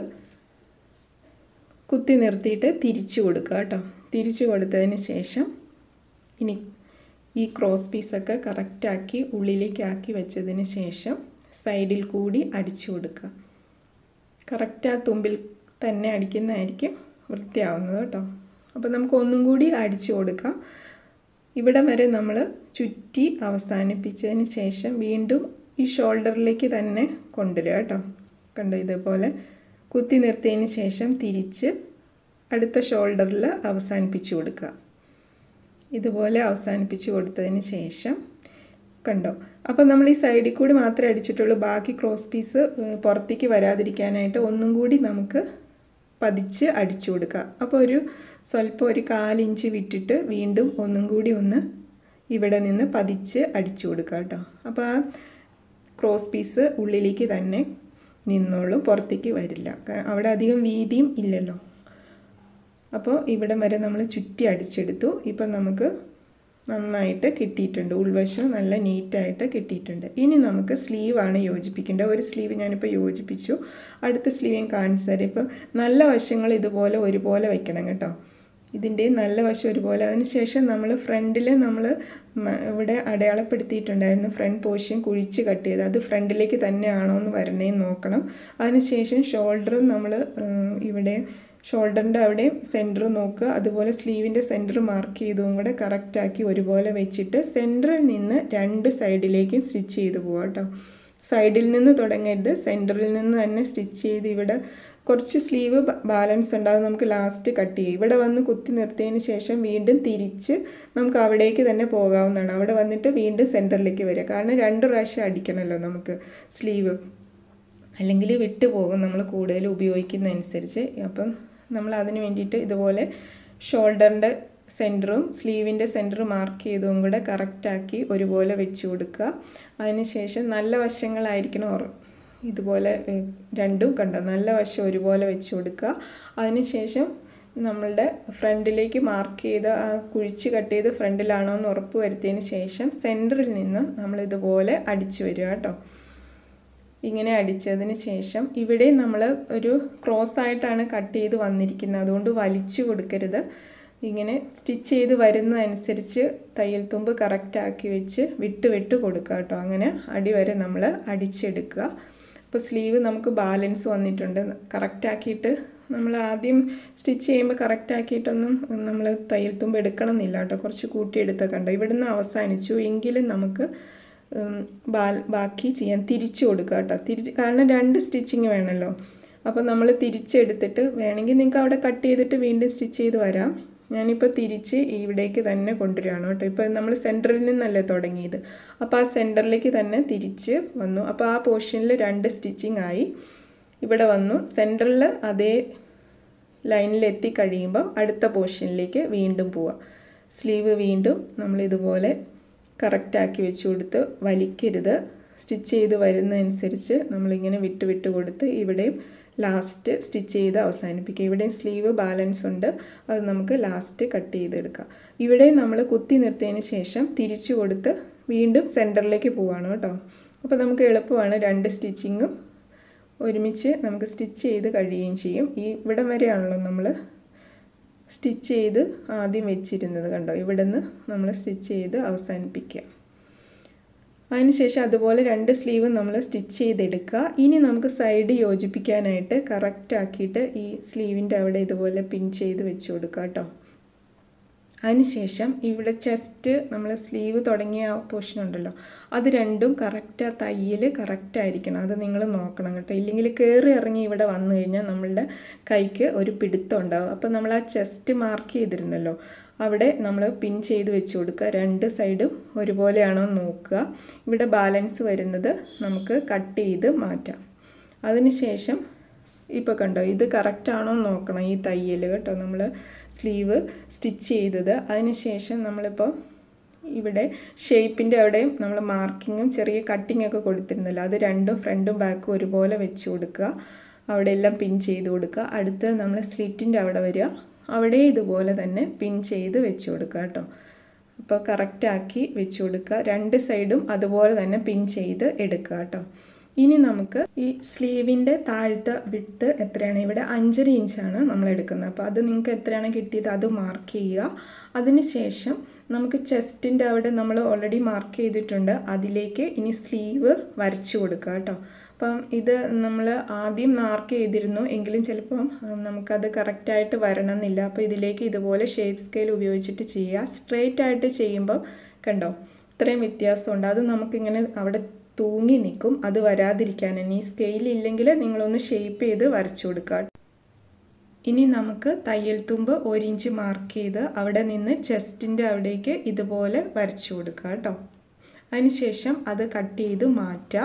കുത്തി നിർത്തിയിട്ട് തിരിച്ചു കൊടുക്കുക കേട്ടോ തിരിച്ചു കൊടുത്തതിന് ശേഷം ഇനി ഈ ക്രോസ് പീസൊക്കെ കറക്റ്റാക്കി ഉള്ളിലേക്കാക്കി വെച്ചതിന് ശേഷം സൈഡിൽ കൂടി അടിച്ചു കൊടുക്കുക കറക്റ്റ് ആ തുമ്പിൽ തന്നെ അടിക്കുന്നതായിരിക്കും വൃത്തിയാവുന്നത് കേട്ടോ അപ്പോൾ നമുക്ക് ഒന്നും കൂടി അടിച്ചു കൊടുക്കാം ഇവിടെ വരെ നമ്മൾ ചുറ്റി അവസാനിപ്പിച്ചതിന് ശേഷം വീണ്ടും ഈ ഷോൾഡറിലേക്ക് തന്നെ കൊണ്ടുവരിക കേട്ടോ കണ്ടോ ഇതേപോലെ കുത്തി നിർത്തിയതിന് ശേഷം തിരിച്ച് അടുത്ത ഷോൾഡറിൽ അവസാനിപ്പിച്ച് കൊടുക്കുക ഇതുപോലെ അവസാനിപ്പിച്ച് കൊടുത്തതിന് ശേഷം കണ്ടോ അപ്പോൾ നമ്മൾ ഈ സൈഡിൽ കൂടി മാത്രമേ അടിച്ചിട്ടുള്ളൂ ബാക്കി ക്രോസ് പീസ് പുറത്തേക്ക് വരാതിരിക്കാനായിട്ട് ഒന്നും കൂടി നമുക്ക് പതിച്ച് അടിച്ചു കൊടുക്കുക അപ്പോൾ ഒരു സ്വല്പം ഒരു കാലിഞ്ച് വിട്ടിട്ട് വീണ്ടും ഒന്നും കൂടി ഒന്ന് ഇവിടെ നിന്ന് പതിച്ച് അടിച്ചു കൊടുക്കുക കേട്ടോ അപ്പോൾ ആ ക്രോസ് പീസ് ഉള്ളിലേക്ക് തന്നെ നിന്നോളും പുറത്തേക്ക് വരില്ല അവിടെ അധികം വീതിയും ഇല്ലല്ലോ അപ്പോൾ ഇവിടെ വരെ നമ്മൾ ചുറ്റി അടിച്ചെടുത്തു ഇപ്പം നമുക്ക് നന്നായിട്ട് കിട്ടിയിട്ടുണ്ട് ഉൾവശം നല്ല നീറ്റായിട്ട് കിട്ടിയിട്ടുണ്ട് ഇനി നമുക്ക് സ്ലീവാണ് യോജിപ്പിക്കേണ്ടത് ഒരു സ്ലീവ് ഞാനിപ്പോൾ യോജിപ്പിച്ചു അടുത്ത സ്ലീവ് ഞാൻ കാണിച്ചു തരാം ഇപ്പം നല്ല വശങ്ങൾ ഇതുപോലെ ഒരുപോലെ വയ്ക്കണം കേട്ടോ ഇതിൻ്റെ നല്ല വശം ഒരുപോലെ അതിനുശേഷം നമ്മൾ ഫ്രണ്ടിൽ നമ്മൾ ഇവിടെ അടയാളപ്പെടുത്തിയിട്ടുണ്ടായിരുന്നു ഫ്രണ്ട് പോർഷൻ കുഴിച്ച് കട്ട് ചെയ്ത് അത് ഫ്രണ്ടിലേക്ക് തന്നെയാണോ എന്ന് വരണേന്ന് നോക്കണം അതിനുശേഷം ഷോൾഡറും നമ്മൾ ഇവിടെ ഷോൾഡറിൻ്റെ അവിടെ സെൻറ്റർ നോക്കുക അതുപോലെ സ്ലീവിൻ്റെ സെൻറ്റർ മാർക്ക് ചെയ്തതും കൂടെ കറക്റ്റാക്കി ഒരുപോലെ വെച്ചിട്ട് സെൻറ്ററിൽ നിന്ന് രണ്ട് സൈഡിലേക്കും സ്റ്റിച്ച് ചെയ്ത് പോവാം കേട്ടോ സൈഡിൽ നിന്ന് തുടങ്ങരുത് സെൻറ്ററിൽ നിന്ന് തന്നെ സ്റ്റിച്ച് ചെയ്ത് ഇവിടെ കുറച്ച് സ്ലീവ് ബാലൻസ് ഉണ്ട് അത് നമുക്ക് ലാസ്റ്റ് കട്ട് ചെയ്യും ഇവിടെ വന്ന് കുത്തി നിർത്തിയതിന് ശേഷം വീണ്ടും തിരിച്ച് നമുക്ക് അവിടേക്ക് തന്നെ പോകാവുന്നതാണ് അവിടെ വന്നിട്ട് വീണ്ടും സെൻറ്ററിലേക്ക് വരിക കാരണം രണ്ട് പ്രാവശ്യം അടിക്കണമല്ലോ നമുക്ക് സ്ലീവ് അല്ലെങ്കിൽ വിട്ടു പോകും നമ്മൾ കൂടുതൽ ഉപയോഗിക്കുന്നതനുസരിച്ച് അപ്പം നമ്മൾ അതിന് വേണ്ടിയിട്ട് ഇതുപോലെ ഷോൾഡറിൻ്റെ സെൻറ്ററും സ്ലീവിൻ്റെ സെൻറ്ററും മാർക്ക് ചെയ്തും കൂടെ കറക്റ്റാക്കി ഒരുപോലെ വെച്ച് കൊടുക്കുക അതിനുശേഷം നല്ല വശങ്ങളായിരിക്കണം ഓർ ഇതുപോലെ രണ്ടും കണ്ടോ നല്ല വശം ഒരുപോലെ വെച്ച് കൊടുക്കുക അതിനുശേഷം നമ്മളുടെ ഫ്രണ്ടിലേക്ക് മാർക്ക് ചെയ്ത് ആ കുഴിച്ച് കട്ട് ചെയ്ത് ഫ്രണ്ടിലാണോ എന്ന് ഉറപ്പ് വരുത്തിയതിന് ശേഷം സെൻറ്ററിൽ നിന്ന് നമ്മൾ ഇതുപോലെ അടിച്ചു വരിക കേട്ടോ ഇങ്ങനെ അടിച്ചതിന് ശേഷം ഇവിടെ നമ്മൾ ഒരു ക്രോസ് ആയിട്ടാണ് കട്ട് ചെയ്ത് വന്നിരിക്കുന്നത് അതുകൊണ്ട് വലിച്ചു കൊടുക്കരുത് ഇങ്ങനെ സ്റ്റിച്ച് ചെയ്ത് വരുന്നതനുസരിച്ച് തയ്യൽ തുമ്പ് കറക്റ്റാക്കി വെച്ച് വിട്ട് വിട്ട് കൊടുക്കുക കേട്ടോ അങ്ങനെ അടി വരെ നമ്മൾ അടിച്ചെടുക്കുക അപ്പോൾ സ്ലീവ് നമുക്ക് ബാലൻസ് വന്നിട്ടുണ്ട് കറക്റ്റാക്കിയിട്ട് നമ്മൾ ആദ്യം സ്റ്റിച്ച് ചെയ്യുമ്പോൾ കറക്റ്റാക്കിയിട്ടൊന്നും നമ്മൾ തയ്യൽ തുമ്പ് എടുക്കണം എന്നില്ല കേട്ടോ കുറച്ച് കൂട്ടിയെടുത്ത കണ്ടോ ഇവിടുന്ന് അവസാനിച്ചു എങ്കിലും നമുക്ക് ബാക്കി ചെയ്യാൻ തിരിച്ചു കൊടുക്കുക കേട്ടോ തിരിച്ച് കാരണം രണ്ട് സ്റ്റിച്ചിങ് വേണമല്ലോ അപ്പോൾ നമ്മൾ തിരിച്ചെടുത്തിട്ട് വേണമെങ്കിൽ നിങ്ങൾക്ക് അവിടെ കട്ട് ചെയ്തിട്ട് വീണ്ടും സ്റ്റിച്ച് ചെയ്ത് വരാം ഞാനിപ്പോൾ തിരിച്ച് ഇവിടേക്ക് തന്നെ കൊണ്ടുവരികയാണ് കേട്ടോ ഇപ്പോൾ നമ്മൾ സെൻറ്ററിൽ നിന്നല്ലേ തുടങ്ങിയത് അപ്പോൾ ആ സെൻറ്ററിലേക്ക് തന്നെ തിരിച്ച് വന്നു അപ്പോൾ ആ പോർഷനിൽ രണ്ട് സ്റ്റിച്ചിങ് ആയി ഇവിടെ വന്നു സെൻറ്ററിൽ അതേ ലൈനിൽ എത്തിക്കഴിയുമ്പം അടുത്ത പോർഷനിലേക്ക് വീണ്ടും പോവാം സ്ലീവ് വീണ്ടും നമ്മളിതുപോലെ കറക്റ്റാക്കി വെച്ച് കൊടുത്ത് വലിക്കരുത് സ്റ്റിച്ച് ചെയ്ത് വരുന്നതനുസരിച്ച് നമ്മളിങ്ങനെ വിട്ട് വിട്ട് കൊടുത്ത് ഇവിടെയും ലാസ്റ്റ് സ്റ്റിച്ച് ചെയ്ത് അവസാനിപ്പിക്കുക ഇവിടെയും സ്ലീവ് ബാലൻസ് ഉണ്ട് അത് നമുക്ക് ലാസ്റ്റ് കട്ട് ചെയ്തെടുക്കാം ഇവിടെ നമ്മൾ കുത്തി നിർത്തിയതിന് ശേഷം തിരിച്ചു കൊടുത്ത് വീണ്ടും സെൻറ്ററിലേക്ക് പോവാണ് കേട്ടോ അപ്പോൾ നമുക്ക് എളുപ്പമാണ് രണ്ട് സ്റ്റിച്ചിങ്ങും ഒരുമിച്ച് നമുക്ക് സ്റ്റിച്ച് ചെയ്ത് കഴിയുകയും ചെയ്യും ഈ ഇവിടം വരെയാണല്ലോ നമ്മൾ സ്റ്റിച്ച് ചെയ്ത് ആദ്യം വെച്ചിരുന്നത് കണ്ടോ ഇവിടെ നിന്ന് നമ്മൾ സ്റ്റിച്ച് ചെയ്ത് അവസാനിപ്പിക്കുക അതിനുശേഷം അതുപോലെ രണ്ട് സ്ലീവ് നമ്മൾ സ്റ്റിച്ച് ചെയ്തെടുക്കുക ഇനി നമുക്ക് സൈഡ് യോജിപ്പിക്കാനായിട്ട് കറക്റ്റ് ആക്കിയിട്ട് ഈ സ്ലീവിൻ്റെ അവിടെ ഇതുപോലെ പിൻ ചെയ്ത് വെച്ച് കൊടുക്കുക കേട്ടോ അതിനുശേഷം ഇവിടെ ചെസ്റ്റ് നമ്മൾ സ്ലീവ് തുടങ്ങിയ പോർഷൻ ഉണ്ടല്ലോ അത് രണ്ടും കറക്റ്റ് ആ തയ്യൽ കറക്റ്റ് ആയിരിക്കണം അത് നിങ്ങൾ നോക്കണം കേട്ടോ ഇല്ലെങ്കിൽ കയറി ഇറങ്ങി ഇവിടെ വന്നു കഴിഞ്ഞാൽ നമ്മളുടെ കൈക്ക് ഒരു പിടുത്തം ഉണ്ടാവും അപ്പോൾ നമ്മൾ ആ ചെസ്റ്റ് മാർക്ക് ചെയ്തിരുന്നല്ലോ അവിടെ നമ്മൾ പിൻ ചെയ്ത് വെച്ച് കൊടുക്കുക രണ്ട് സൈഡും ഒരുപോലെയാണോ എന്ന് നോക്കുക ഇവിടെ ബാലൻസ് വരുന്നത് നമുക്ക് കട്ട് ചെയ്ത് മാറ്റാം അതിനുശേഷം ഇപ്പോൾ കണ്ടോ ഇത് കറക്റ്റ് ആണോ എന്ന് നോക്കണം ഈ തയ്യൽ കേട്ടോ നമ്മൾ സ്ലീവ് സ്റ്റിച്ച് ചെയ്തത് അതിനുശേഷം നമ്മളിപ്പോൾ ഇവിടെ ഷേപ്പിൻ്റെ അവിടെയും നമ്മൾ മാർക്കിങ്ങും ചെറിയ കട്ടിംഗ് ഒക്കെ കൊടുത്തിരുന്നല്ലോ അത് രണ്ടും ഫ്രണ്ടും ബാക്കും ഒരുപോലെ വെച്ച് കൊടുക്കുക അവിടെ എല്ലാം പിൻ ചെയ്ത് കൊടുക്കുക അടുത്ത് നമ്മൾ സ്ലിറ്റിൻ്റെ അവിടെ വരിക അവിടെ ഇതുപോലെ തന്നെ പിൻ ചെയ്ത് വെച്ച് കൊടുക്കുക കേട്ടോ അപ്പോൾ കറക്റ്റാക്കി വെച്ച് കൊടുക്കുക രണ്ട് സൈഡും അതുപോലെ തന്നെ പിൻ ചെയ്ത് എടുക്കുക കേട്ടോ ഇനി നമുക്ക് ഈ സ്ലീവിൻ്റെ താഴത്തെ വിട്ട് എത്രയാണ് ഇവിടെ അഞ്ചര ഇഞ്ചാണ് നമ്മൾ എടുക്കുന്നത് അപ്പോൾ അത് നിങ്ങൾക്ക് എത്രയാണ് കിട്ടിയത് അത് മാർക്ക് ചെയ്യുക അതിനുശേഷം നമുക്ക് ചെസ്റ്റിൻ്റെ അവിടെ നമ്മൾ ഓൾറെഡി മാർക്ക് ചെയ്തിട്ടുണ്ട് അതിലേക്ക് ഇനി സ്ലീവ് വരച്ചു കൊടുക്കുക കേട്ടോ അപ്പം ഇത് നമ്മൾ ആദ്യം മാർക്ക് ചെയ്തിരുന്നു എങ്കിലും ചിലപ്പം നമുക്കത് കറക്റ്റായിട്ട് വരണമെന്നില്ല അപ്പോൾ ഇതിലേക്ക് ഇതുപോലെ ഷേപ്പ് സ്കെയിൽ ഉപയോഗിച്ചിട്ട് ചെയ്യുക സ്ട്രെയിറ്റ് ആയിട്ട് ചെയ്യുമ്പോൾ കണ്ടോ ഇത്രയും വ്യത്യാസമുണ്ട് അത് നമുക്കിങ്ങനെ അവിടെ തൂങ്ങി നിൽക്കും അത് വരാതിരിക്കാൻ ഇനി സ്കെയിൽ ഇല്ലെങ്കിൽ നിങ്ങളൊന്ന് ഷേപ്പ് ചെയ്ത് വരച്ചു കൊടുക്കുക ഇനി നമുക്ക് തയ്യൽ തുമ്പ് ഒരു ഇഞ്ച് മാർക്ക് ചെയ്ത് അവിടെ നിന്ന് ചെസ്റ്റിൻ്റെ അവിടേക്ക് ഇതുപോലെ വരച്ചു കൊടുക്കുക കേട്ടോ അതിനുശേഷം അത് കട്ട് ചെയ്ത് മാറ്റുക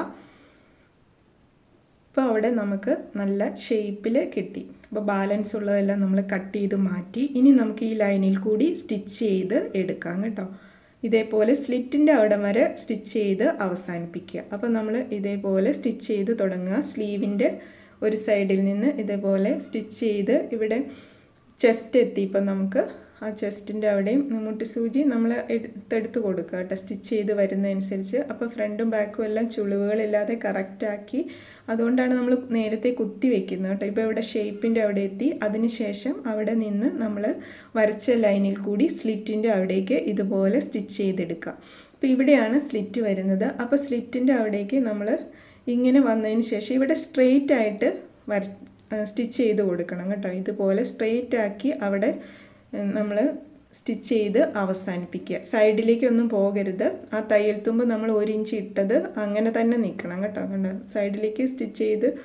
അപ്പോൾ അവിടെ നമുക്ക് നല്ല ഷേപ്പിൽ കിട്ടി അപ്പോൾ ബാലൻസ് ഉള്ളതെല്ലാം നമ്മൾ കട്ട് ചെയ്ത് മാറ്റി ഇനി നമുക്ക് ഈ ലൈനിൽ കൂടി സ്റ്റിച്ച് ചെയ്ത് എടുക്കാം കേട്ടോ ഇതേപോലെ സ്ലിറ്റിൻ്റെ അവിടം വരെ സ്റ്റിച്ച് ചെയ്ത് അവസാനിപ്പിക്കുക അപ്പോൾ നമ്മൾ ഇതേപോലെ സ്റ്റിച്ച് ചെയ്ത് തുടങ്ങുക സ്ലീവിൻ്റെ ഒരു സൈഡിൽ നിന്ന് ഇതേപോലെ സ്റ്റിച്ച് ചെയ്ത് ഇവിടെ ചെസ്റ്റ് എത്തി ഇപ്പം നമുക്ക് ആ ചെസ്റ്റിൻ്റെ അവിടെയും മുട്ടി സൂചി നമ്മൾ എടുത്തെടുത്ത് കൊടുക്കുക കേട്ടോ സ്റ്റിച്ച് ചെയ്ത് വരുന്നതനുസരിച്ച് അപ്പോൾ ഫ്രണ്ടും ബാക്കും എല്ലാം ചുളിവുകളില്ലാതെ കറക്റ്റാക്കി അതുകൊണ്ടാണ് നമ്മൾ നേരത്തെ കുത്തി വെക്കുന്നത് കേട്ടോ ഇപ്പോൾ ഇവിടെ ഷേപ്പിൻ്റെ അവിടെ എത്തി അതിനുശേഷം അവിടെ നിന്ന് നമ്മൾ വരച്ച ലൈനിൽ കൂടി സ്ലിറ്റിൻ്റെ അവിടേക്ക് ഇതുപോലെ സ്റ്റിച്ച് ചെയ്തെടുക്കുക അപ്പോൾ ഇവിടെയാണ് സ്ലിറ്റ് വരുന്നത് അപ്പോൾ സ്ലിറ്റിൻ്റെ അവിടേക്ക് നമ്മൾ ഇങ്ങനെ വന്നതിന് ശേഷം ഇവിടെ സ്ട്രെയിറ്റ് ആയിട്ട് വര സ്റ്റിച്ച് ചെയ്ത് കൊടുക്കണം കേട്ടോ ഇതുപോലെ സ്ട്രെയിറ്റ് ആക്കി അവിടെ നമ്മൾ സ്റ്റിച്ച് ചെയ്ത് അവസാനിപ്പിക്കുക സൈഡിലേക്കൊന്നും പോകരുത് ആ തയ്യൽ തുമ്പ് നമ്മൾ ഒരു ഇഞ്ച് ഇട്ടത് അങ്ങനെ തന്നെ നിൽക്കണം കേട്ടോ കണ്ടോ സൈഡിലേക്ക് സ്റ്റിച്ച് ചെയ്ത്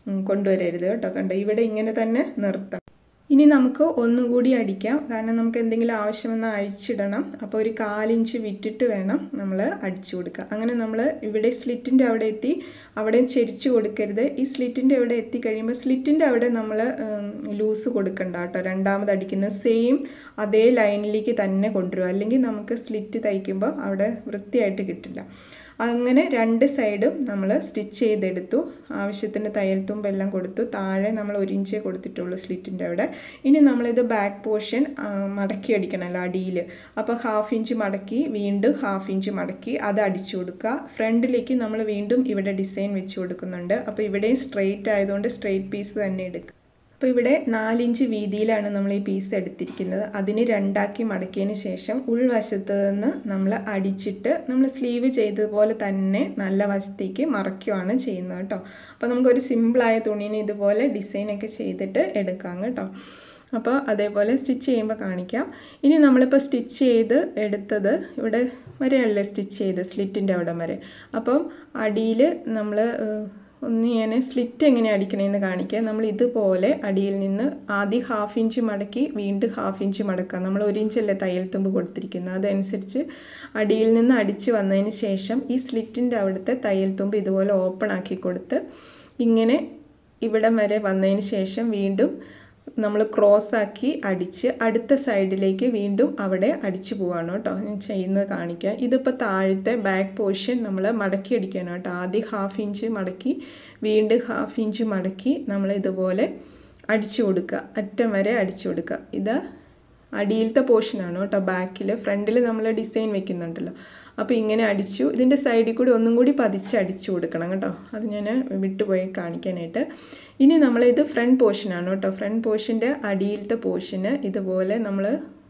കൊണ്ടുവരരുത് കേട്ടോ കണ്ടോ ഇവിടെ ഇങ്ങനെ തന്നെ നിർത്തണം ഇനി നമുക്ക് ഒന്നുകൂടി അടിക്കാം കാരണം നമുക്ക് എന്തെങ്കിലും ആവശ്യം വന്നാൽ അഴിച്ചിടണം അപ്പോൾ ഒരു കാലിഞ്ച് വിറ്റിട്ട് വേണം നമ്മൾ അടിച്ചു കൊടുക്കുക അങ്ങനെ നമ്മൾ ഇവിടെ സ്ലിറ്റിൻ്റെ അവിടെ എത്തി അവിടെ ചെരിച്ചു കൊടുക്കരുത് ഈ സ്ലിറ്റിൻ്റെ അവിടെ എത്തിക്കഴിയുമ്പോൾ സ്ലിറ്റിൻ്റെ അവിടെ നമ്മൾ ലൂസ് കൊടുക്കണ്ട കേട്ടോ രണ്ടാമത് അടിക്കുന്ന സെയിം അതേ ലൈനിലേക്ക് തന്നെ കൊണ്ടുവരും അല്ലെങ്കിൽ നമുക്ക് സ്ലിറ്റ് തയ്ക്കുമ്പോൾ അവിടെ വൃത്തിയായിട്ട് കിട്ടില്ല അങ്ങനെ രണ്ട് സൈഡും നമ്മൾ സ്റ്റിച്ച് ചെയ്തെടുത്തു ആവശ്യത്തിന് തയ്യൽ തുമ്പെല്ലാം കൊടുത്തു താഴെ നമ്മൾ ഒരു ഇഞ്ചേ കൊടുത്തിട്ടുള്ളൂ സ്ലിറ്റിൻ്റെ അവിടെ ഇനി നമ്മളിത് ബാക്ക് പോർഷൻ മടക്കി അടിക്കണമല്ലോ അടിയിൽ അപ്പോൾ ഹാഫ് ഇഞ്ച് മടക്കി വീണ്ടും ഹാഫ് ഇഞ്ച് മടക്കി അത് അടിച്ചു കൊടുക്കുക ഫ്രണ്ടിലേക്ക് നമ്മൾ വീണ്ടും ഇവിടെ ഡിസൈൻ വെച്ച് കൊടുക്കുന്നുണ്ട് അപ്പോൾ ഇവിടെയും സ്ട്രെയിറ്റ് ആയതുകൊണ്ട് സ്ട്രെയിറ്റ് പീസ് തന്നെ എടുക്കുക അപ്പോൾ ഇവിടെ നാലിഞ്ച് വീതിയിലാണ് നമ്മൾ ഈ പീസ് എടുത്തിരിക്കുന്നത് അതിന് രണ്ടാക്കി മടക്കിയതിന് ശേഷം ഉൾവശത്ത് നിന്ന് നമ്മൾ അടിച്ചിട്ട് നമ്മൾ സ്ലീവ് ചെയ്തതുപോലെ തന്നെ നല്ല വശത്തേക്ക് മറയ്ക്കുകയാണ് ചെയ്യുന്നത് കേട്ടോ അപ്പോൾ നമുക്കൊരു സിമ്പിളായ തുണീനെ ഇതുപോലെ ഡിസൈനൊക്കെ ചെയ്തിട്ട് എടുക്കാം കേട്ടോ അപ്പോൾ അതേപോലെ സ്റ്റിച്ച് ചെയ്യുമ്പോൾ കാണിക്കാം ഇനി നമ്മളിപ്പോൾ സ്റ്റിച്ച് ചെയ്ത് എടുത്തത് ഇവിടെ വരെയല്ലേ സ്റ്റിച്ച് ചെയ്ത് സ്ലിറ്റിൻ്റെ അവിടെ വരെ അപ്പം അടിയിൽ നമ്മൾ ഒന്ന് ഞാൻ സ്ലിറ്റ് എങ്ങനെ അടിക്കണമെന്ന് കാണിക്കുക നമ്മൾ ഇതുപോലെ അടിയിൽ നിന്ന് ആദ്യം ഹാഫ് ഇഞ്ച് മടക്കി വീണ്ടും ഹാഫ് ഇഞ്ച് മടക്കുക നമ്മൾ ഒരു ഇഞ്ചല്ലേ തയ്യൽ തുമ്പ് കൊടുത്തിരിക്കുന്നത് അതനുസരിച്ച് അടിയിൽ നിന്ന് അടിച്ച് വന്നതിന് ശേഷം ഈ സ്ലിറ്റിൻ്റെ അവിടുത്തെ തയ്യൽ തുമ്പ് ഇതുപോലെ ഓപ്പൺ ആക്കി കൊടുത്ത് ഇങ്ങനെ ഇവിടം വരെ വന്നതിന് ശേഷം വീണ്ടും നമ്മൾ ക്രോസ് ആക്കി അടിച്ച് അടുത്ത സൈഡിലേക്ക് വീണ്ടും അവിടെ അടിച്ചു പോവാണ് കേട്ടോ ഞാൻ ചെയ്യുന്നത് കാണിക്കാം ഇതിപ്പോൾ താഴത്തെ ബാക്ക് പോർഷൻ നമ്മൾ മടക്കി അടിക്കണം കേട്ടോ ആദ്യം ഹാഫ് ഇഞ്ച് മടക്കി വീണ്ടും ഹാഫ് ഇഞ്ച് മടക്കി നമ്മൾ ഇതുപോലെ അടിച്ചു കൊടുക്കുക അറ്റം വരെ അടിച്ചു കൊടുക്കുക ഇത് അടിയിലത്തെ പോർഷനാണ് കേട്ടോ ബാക്കിൽ ഫ്രണ്ടിൽ നമ്മൾ ഡിസൈൻ വെക്കുന്നുണ്ടല്ലോ അപ്പോൾ ഇങ്ങനെ അടിച്ചു ഇതിൻ്റെ സൈഡിൽ കൂടി ഒന്നും കൂടി പതിച്ച് അടിച്ചു കൊടുക്കണം കേട്ടോ അത് ഞാൻ വിട്ടുപോയി കാണിക്കാനായിട്ട് ഇനി നമ്മളിത് ഫ്രണ്ട് പോർഷനാണ് കേട്ടോ ഫ്രണ്ട് പോർഷൻ്റെ അടിയിലത്തെ പോർഷന് ഇതുപോലെ നമ്മൾ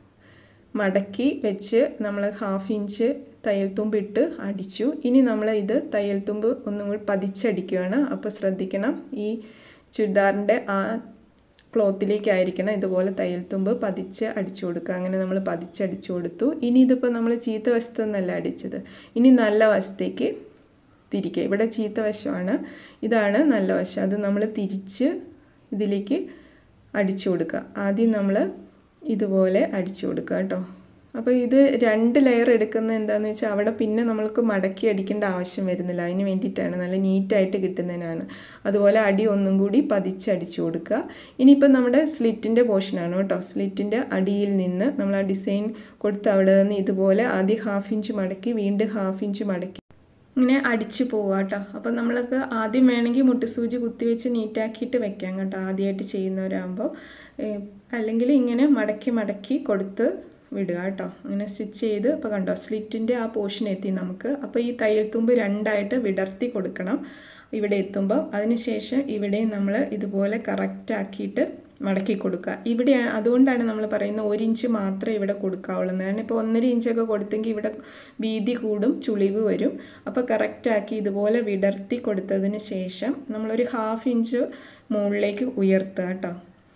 മടക്കി വെച്ച് നമ്മൾ ഹാഫ് ഇഞ്ച് തയ്യൽ തുമ്പ് ഇട്ട് അടിച്ചു ഇനി നമ്മൾ ഇത് തയ്യൽ തുമ്പ് ഒന്നും കൂടി പതിച്ചടിക്കുകയാണ് അപ്പോൾ ശ്രദ്ധിക്കണം ഈ ചുരിദാറിൻ്റെ ആ ക്ലോത്തിലേക്കായിരിക്കണം ഇതുപോലെ തയ്യൽ തുമ്പ് പതിച്ച് അടിച്ചു കൊടുക്കുക അങ്ങനെ നമ്മൾ പതിച്ചടിച്ചു കൊടുത്തു ഇനി ഇതിപ്പോൾ നമ്മൾ ചീത്ത വശത്തു നിന്നല്ല അടിച്ചത് ഇനി നല്ല വശത്തേക്ക് തിരിക്കുക ഇവിടെ ചീത്ത വശമാണ് ഇതാണ് നല്ല വശം അത് നമ്മൾ തിരിച്ച് ഇതിലേക്ക് അടിച്ചു കൊടുക്കുക ആദ്യം നമ്മൾ ഇതുപോലെ അടിച്ചു കൊടുക്കുക കേട്ടോ അപ്പോൾ ഇത് രണ്ട് ലെയർ എടുക്കുന്നത് എന്താണെന്ന് വെച്ചാൽ അവിടെ പിന്നെ നമ്മൾക്ക് മടക്കി അടിക്കേണ്ട ആവശ്യം വരുന്നില്ല അതിന് വേണ്ടിയിട്ടാണ് നല്ല നീറ്റായിട്ട് കിട്ടുന്നതിനാണ് അതുപോലെ അടി ഒന്നും കൂടി പതിച്ചടിച്ചു കൊടുക്കുക ഇനിയിപ്പോൾ നമ്മുടെ സ്ലിറ്റിൻ്റെ പോർഷനാണ് കേട്ടോ സ്ലിറ്റിൻ്റെ അടിയിൽ നിന്ന് നമ്മൾ ആ ഡിസൈൻ കൊടുത്ത് അവിടെ നിന്ന് ഇതുപോലെ ആദ്യം ഹാഫ് ഇഞ്ച് മടക്കി വീണ്ടും ഹാഫ് ഇഞ്ച് മടക്കി ഇങ്ങനെ അടിച്ചു പോവുക കേട്ടോ അപ്പോൾ നമ്മൾക്ക് ആദ്യം വേണമെങ്കിൽ മുട്ടുസൂചി കുത്തിവെച്ച് നീറ്റാക്കിയിട്ട് വെക്കാം കേട്ടോ ആദ്യമായിട്ട് ചെയ്യുന്നവരാകുമ്പോൾ അല്ലെങ്കിൽ ഇങ്ങനെ മടക്കി മടക്കി കൊടുത്ത് വിടുക കേട്ടോ അങ്ങനെ സ്റ്റിച്ച് ചെയ്ത് ഇപ്പോൾ കണ്ടോ സ്ലിറ്റിൻ്റെ ആ പോർഷൻ എത്തി നമുക്ക് അപ്പോൾ ഈ തയ്യൽ തുമ്പ് രണ്ടായിട്ട് വിടർത്തി കൊടുക്കണം ഇവിടെ എത്തുമ്പോൾ അതിനുശേഷം ഇവിടെ നമ്മൾ ഇതുപോലെ കറക്റ്റ് ആക്കിയിട്ട് മടക്കി കൊടുക്കുക ഇവിടെ അതുകൊണ്ടാണ് നമ്മൾ പറയുന്നത് ഒരു ഇഞ്ച് മാത്രമേ ഇവിടെ കൊടുക്കാവുള്ളൂ കാരണം ഇപ്പോൾ ഒന്നര ഇഞ്ചൊക്കെ കൊടുത്തെങ്കിൽ ഇവിടെ വീതി കൂടും ചുളിവ് വരും അപ്പോൾ കറക്റ്റാക്കി ഇതുപോലെ വിടർത്തി കൊടുത്തതിന് ശേഷം നമ്മളൊരു ഹാഫ് ഇഞ്ച് മുകളിലേക്ക് ഉയർത്തുക കേട്ടോ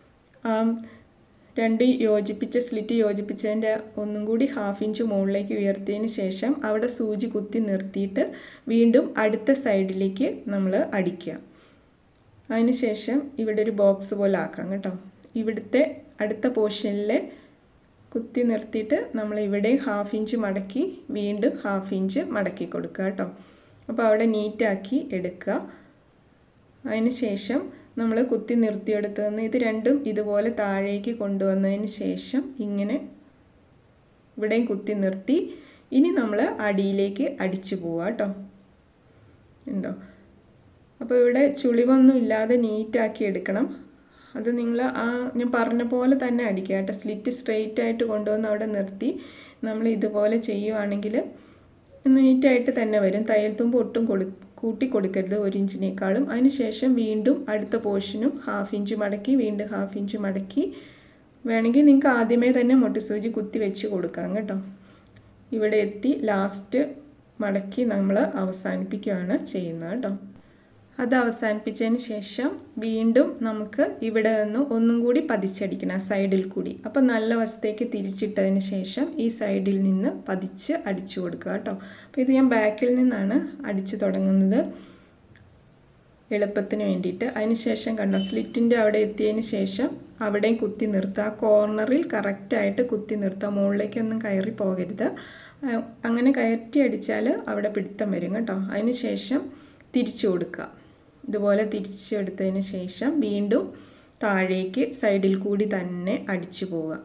രണ്ട് യോജിപ്പിച്ച സ്ലിറ്റ് യോജിപ്പിച്ചതിൻ്റെ ഒന്നും കൂടി ഹാഫ് ഇഞ്ച് മുകളിലേക്ക് ഉയർത്തിയതിന് ശേഷം അവിടെ സൂചി കുത്തി നിർത്തിയിട്ട് വീണ്ടും അടുത്ത സൈഡിലേക്ക് നമ്മൾ അടിക്കുക അതിനുശേഷം ഇവിടെ ഒരു ബോക്സ് പോലെ ആക്കാം കേട്ടോ ഇവിടുത്തെ അടുത്ത പോർഷനിലെ കുത്തി നിർത്തിയിട്ട് നമ്മൾ ഇവിടെ ഹാഫ് ഇഞ്ച് മടക്കി വീണ്ടും ഹാഫ് ഇഞ്ച് മടക്കി കൊടുക്കുക കേട്ടോ അപ്പോൾ അവിടെ നീറ്റാക്കി എടുക്കുക അതിന് ശേഷം നമ്മൾ കുത്തി നിർത്തിയെടുത്തതെന്ന് ഇത് രണ്ടും ഇതുപോലെ താഴേക്ക് കൊണ്ടുവന്നതിന് ശേഷം ഇങ്ങനെ ഇവിടെയും കുത്തി നിർത്തി ഇനി നമ്മൾ അടിയിലേക്ക് അടിച്ചു പോവുക കേട്ടോ എന്തോ അപ്പോൾ ഇവിടെ ചുളിവൊന്നും ഇല്ലാതെ നീറ്റാക്കി എടുക്കണം അത് നിങ്ങൾ ആ ഞാൻ പറഞ്ഞ പോലെ തന്നെ അടിക്കുക കേട്ടോ സ്ലിറ്റ് സ്ട്രെയിറ്റ് ആയിട്ട് കൊണ്ടുവന്ന് അവിടെ നിർത്തി നമ്മൾ ഇതുപോലെ ചെയ്യുവാണെങ്കിൽ നീറ്റായിട്ട് തന്നെ വരും തയ്യൽ തുമ്പ് ഒട്ടും കൊടു കൂട്ടി കൊടുക്കരുത് ഒരു ഇഞ്ചിനേക്കാളും അതിനുശേഷം വീണ്ടും അടുത്ത പോർഷനും ഹാഫ് ഇഞ്ച് മടക്കി വീണ്ടും ഹാഫ് ഇഞ്ച് മടക്കി വേണമെങ്കിൽ നിങ്ങൾക്ക് ആദ്യമേ തന്നെ മുട്ടുസൂചി കുത്തി വെച്ച് കൊടുക്കാം കേട്ടോ ഇവിടെ എത്തി ലാസ്റ്റ് മടക്കി നമ്മൾ അവസാനിപ്പിക്കുകയാണ് ചെയ്യുന്നത് കേട്ടോ അത് അവസാനിപ്പിച്ചതിന് ശേഷം വീണ്ടും നമുക്ക് ഇവിടെ നിന്ന് ഒന്നും കൂടി പതിച്ചടിക്കണം സൈഡിൽ കൂടി അപ്പോൾ നല്ല വശത്തേക്ക് തിരിച്ചിട്ടതിന് ശേഷം ഈ സൈഡിൽ നിന്ന് പതിച്ച് അടിച്ചു കൊടുക്കുക കേട്ടോ അപ്പോൾ ഇത് ഞാൻ ബാക്കിൽ നിന്നാണ് അടിച്ചു തുടങ്ങുന്നത് എളുപ്പത്തിന് വേണ്ടിയിട്ട് അതിന് ശേഷം കണ്ടോ സ്ലിറ്റിൻ്റെ അവിടെ എത്തിയതിന് ശേഷം അവിടെയും കുത്തി നിർത്തുക ആ കോർണറിൽ കറക്റ്റായിട്ട് കുത്തി നിർത്തുക മുകളിലേക്കൊന്നും കയറി പോകരുത് അങ്ങനെ കയറ്റി അടിച്ചാൽ അവിടെ പിടുത്തം വരും കേട്ടോ അതിന് ശേഷം തിരിച്ചു കൊടുക്കുക ഇതുപോലെ തിരിച്ചെടുത്തതിന് ശേഷം വീണ്ടും താഴേക്ക് സൈഡിൽ കൂടി തന്നെ അടിച്ചു പോവുക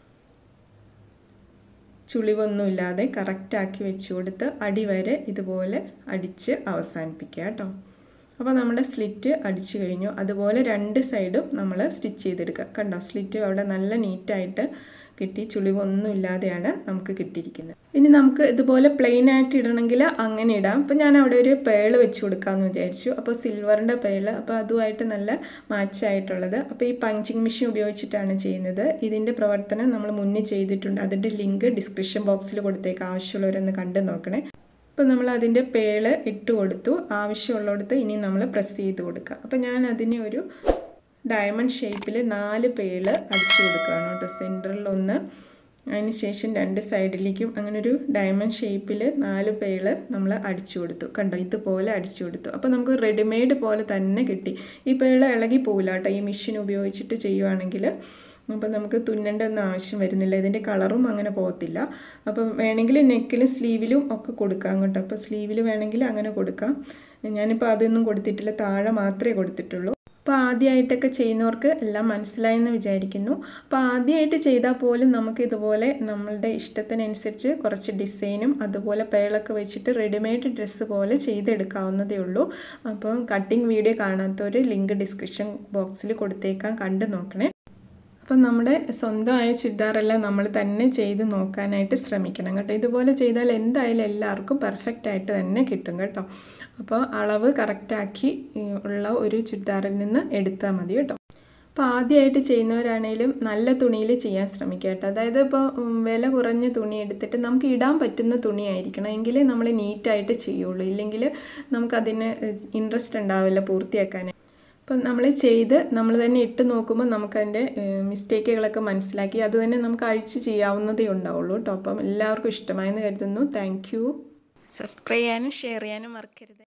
ചുളിവൊന്നുമില്ലാതെ കറക്റ്റാക്കി വെച്ച് കൊടുത്ത് അടി വരെ ഇതുപോലെ അടിച്ച് അവസാനിപ്പിക്കുക കേട്ടോ അപ്പോൾ നമ്മുടെ സ്ലിറ്റ് അടിച്ചു കഴിഞ്ഞു അതുപോലെ രണ്ട് സൈഡും നമ്മൾ സ്റ്റിച്ച് ചെയ്തെടുക്കുക കണ്ടോ സ്ലിറ്റ് അവിടെ നല്ല നീറ്റായിട്ട് കിട്ടി ചുളിവൊന്നും ഇല്ലാതെയാണ് നമുക്ക് കിട്ടിയിരിക്കുന്നത് ഇനി നമുക്ക് ഇതുപോലെ പ്ലെയിൻ ആയിട്ട് ഇടണമെങ്കിൽ അങ്ങനെ ഇടാം അപ്പോൾ ഞാൻ അവിടെ ഒരു പേള് വെച്ച് കൊടുക്കാമെന്ന് വിചാരിച്ചു അപ്പോൾ സിൽവറിൻ്റെ പേള് അപ്പോൾ അതുമായിട്ട് നല്ല മാച്ചായിട്ടുള്ളത് അപ്പോൾ ഈ പഞ്ചിങ് മെഷീൻ ഉപയോഗിച്ചിട്ടാണ് ചെയ്യുന്നത് ഇതിൻ്റെ പ്രവർത്തനം നമ്മൾ മുന്നേ ചെയ്തിട്ടുണ്ട് അതിൻ്റെ ലിങ്ക് ഡിസ്ക്രിപ്ഷൻ ബോക്സിൽ കൊടുത്തേക്ക് ആവശ്യമുള്ളവരൊന്ന് കണ്ടു നോക്കണേ അപ്പോൾ നമ്മൾ അതിൻ്റെ പേള് ഇട്ട് കൊടുത്തു ആവശ്യമുള്ളിടത്ത് ഇനി നമ്മൾ പ്രസ് ചെയ്ത് കൊടുക്കുക അപ്പോൾ ഞാൻ അതിനെ ഒരു ഡയമണ്ട് ഷേപ്പിൽ നാല് പേള് അടിച്ചു കൊടുക്കുകയാണ് കേട്ടോ സെൻറ്ററിൽ ഒന്ന് അതിന് ശേഷം രണ്ട് സൈഡിലേക്കും അങ്ങനെ ഒരു ഡയമണ്ട് ഷേപ്പിൽ നാല് പേള് നമ്മൾ അടിച്ചു കൊടുത്തു കണ്ടോ ഇതുപോലെ അടിച്ചു കൊടുത്തു അപ്പോൾ നമുക്ക് റെഡിമെയ്ഡ് പോലെ തന്നെ കിട്ടി ഈ പേള് ഇളകി പോകില്ല കേട്ടോ ഈ മെഷീൻ ഉപയോഗിച്ചിട്ട് ചെയ്യുവാണെങ്കിൽ അപ്പോൾ നമുക്ക് തുന്നേണ്ട ഒന്നും ആവശ്യം വരുന്നില്ല ഇതിൻ്റെ കളറും അങ്ങനെ പോകത്തില്ല അപ്പോൾ വേണമെങ്കിൽ നെക്കിലും സ്ലീവിലും ഒക്കെ കൊടുക്കാം കേട്ടോ അപ്പോൾ സ്ലീവിൽ വേണമെങ്കിൽ അങ്ങനെ കൊടുക്കാം ഞാനിപ്പോൾ അതൊന്നും കൊടുത്തിട്ടില്ല താഴെ മാത്രമേ കൊടുത്തിട്ടുള്ളൂ അപ്പോൾ ആദ്യമായിട്ടൊക്കെ ചെയ്യുന്നവർക്ക് എല്ലാം മനസ്സിലായെന്ന് വിചാരിക്കുന്നു അപ്പോൾ ആദ്യമായിട്ട് ചെയ്താൽ പോലും നമുക്ക് ഇതുപോലെ നമ്മളുടെ ഇഷ്ടത്തിനനുസരിച്ച് കുറച്ച് ഡിസൈനും അതുപോലെ പേളൊക്കെ വെച്ചിട്ട് റെഡിമെയ്ഡ് ഡ്രസ്സ് പോലെ ചെയ്തെടുക്കാവുന്നതേ ഉള്ളൂ അപ്പം കട്ടിങ് വീഡിയോ കാണാത്തവർ ലിങ്ക് ഡിസ്ക്രിപ്ഷൻ ബോക്സിൽ കൊടുത്തേക്കാൻ കണ്ടു നോക്കണേ അപ്പം നമ്മുടെ സ്വന്തമായ ചുരിദാറെല്ലാം നമ്മൾ തന്നെ ചെയ്ത് നോക്കാനായിട്ട് ശ്രമിക്കണം കേട്ടോ ഇതുപോലെ ചെയ്താൽ എന്തായാലും എല്ലാവർക്കും പെർഫെക്റ്റ് ആയിട്ട് തന്നെ കിട്ടും കേട്ടോ അപ്പോൾ അളവ് കറക്റ്റാക്കി ഉള്ള ഒരു ചുരിദാറിൽ നിന്ന് എടുത്താൽ മതി കേട്ടോ അപ്പോൾ ആദ്യമായിട്ട് ചെയ്യുന്നവരാണേലും നല്ല തുണിയിൽ ചെയ്യാൻ ശ്രമിക്കുക കേട്ടോ അതായത് ഇപ്പോൾ വില കുറഞ്ഞ തുണി എടുത്തിട്ട് നമുക്ക് ഇടാൻ പറ്റുന്ന തുണിയായിരിക്കണം എങ്കിലേ നമ്മൾ നീറ്റായിട്ട് ചെയ്യുള്ളൂ ഇല്ലെങ്കിൽ നമുക്കതിന് ഇൻട്രസ്റ്റ് ഉണ്ടാവില്ല പൂർത്തിയാക്കാൻ അപ്പം നമ്മൾ ചെയ്ത് നമ്മൾ തന്നെ ഇട്ട് നോക്കുമ്പോൾ നമുക്കതിൻ്റെ മിസ്റ്റേക്കുകളൊക്കെ മനസ്സിലാക്കി അത് തന്നെ നമുക്ക് അഴിച്ച് ചെയ്യാവുന്നതേ ഉണ്ടാവുള്ളൂ കേട്ടോ അപ്പം എല്ലാവർക്കും ഇഷ്ടമായെന്ന് കരുതുന്നു താങ്ക് യു സബ്സ്ക്രൈബ് ചെയ്യാനും ഷെയർ ചെയ്യാനും മറക്കരുത്